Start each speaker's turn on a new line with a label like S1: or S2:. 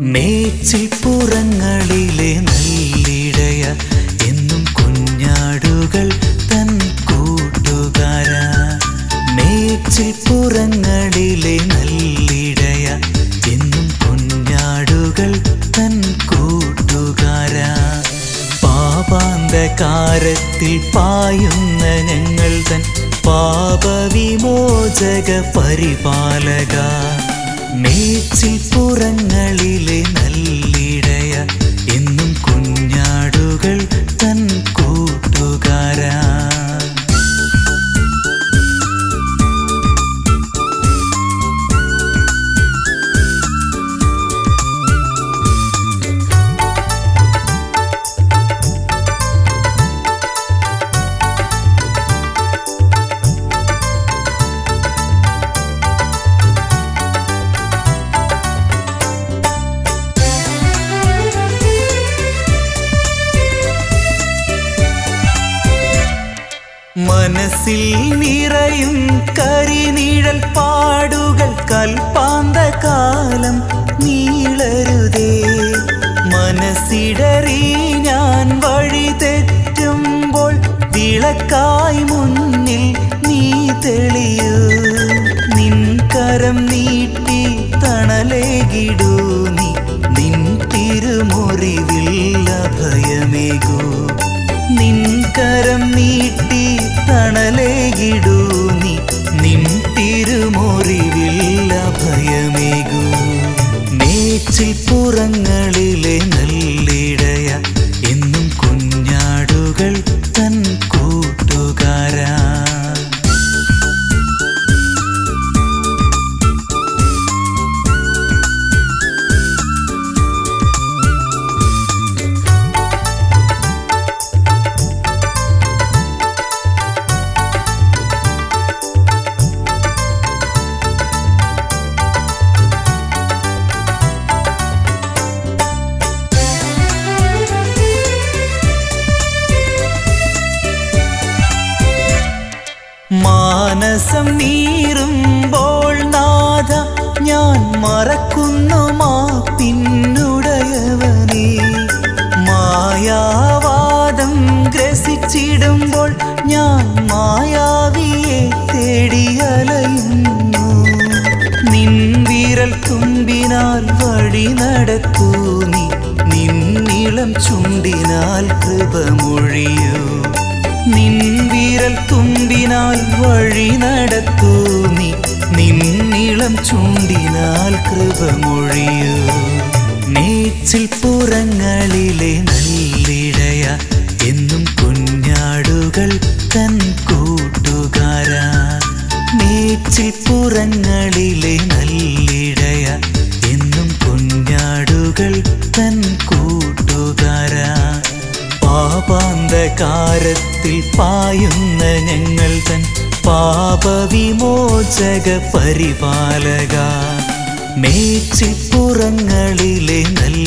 S1: മേച്ചിൽപ്പുറങ്ങളിലെ നല്ലിടയ എന്നും കുഞ്ഞാടുകൾ തൻ കൂട്ടുകാര മേച്ചിൽപ്പുറങ്ങളിലെ നല്ലിടയ എന്നും കുഞ്ഞാടുകൾ തൻ കൂട്ടുകാര പാപാന്തകാരത്തിൽ പായുന്ന ഞങ്ങൾ തൻ പാപവിമോചക പരിപാലക മേച്ചിൽപ്പുറങ്ങളിലെ നല്ലിടയ എന്നും കുഞ്ഞാടുകൾ തൻ കൂട്ടുകാരാ മനസ്സിൽ നിറയും കരിനിഴൽ പാടുകൾ കൽപ്പാന്ത കാലം നീളരുതേ മനസ്സിടറി ഞാൻ വഴി തെറ്റുമ്പോൾ വിളക്കായി മുന്നിൽ നീ തെളിയൂ നിൻ കരം നീട്ടി തണലേകിടൂ നീ നിൻ തിരുമുറിവിൽ അഭയമേകൂ നിൻ കരം നീട്ടി തണലേകിടൂ നീ നിൻ തിരുമുറിവിൽ അഭയമേകൂ മേച്ചിൽപ്പുറങ്ങളിലെ നല്ലിടയ എന്നും കുഞ്ഞാടുകൾ തൻ കൂട്ടുകാരാ മാനസം നീറുമ്പോൾ നാഥ ഞാൻ മറക്കുന്നു മാ പിന്നുടയവനേ മായാവാദം ഗ്രസിച്ചിടുമ്പോൾ ഞാൻ മായാവിയെ തേടിയലയുന്നു നിൻ വിരൽ തുമ്പിനാൽ വഴി നടത്തൂ നീ നിന്നിളം ചുണ്ടിനാൽ കൃപമൊഴിയൂ നിൻ വിരൽ തുമ്പിനാൽ വഴി നടത്തൂ നീ നിന്നിളം ചൂണ്ടിനാൽ കൃപമൊഴിയൂ നീച്ചിൽ പുറങ്ങളിലെ നല്ലിടയ എന്നും കുഞ്ഞാടുകൾ തൻ കൂട്ടുകാരാ നീച്ചിൽ പുറങ്ങളിലെ നല്ലിടയ എന്നും കുഞ്ഞാടുകൾ തൻ കൂട്ടുകാരാ പാപാന്തകാരത്തിൽ പായുന്ന ഞങ്ങൾ തൻ പാപവിമോചക പരിപാലക മേച്ചിപ്പുറങ്ങളിലെ നല്ല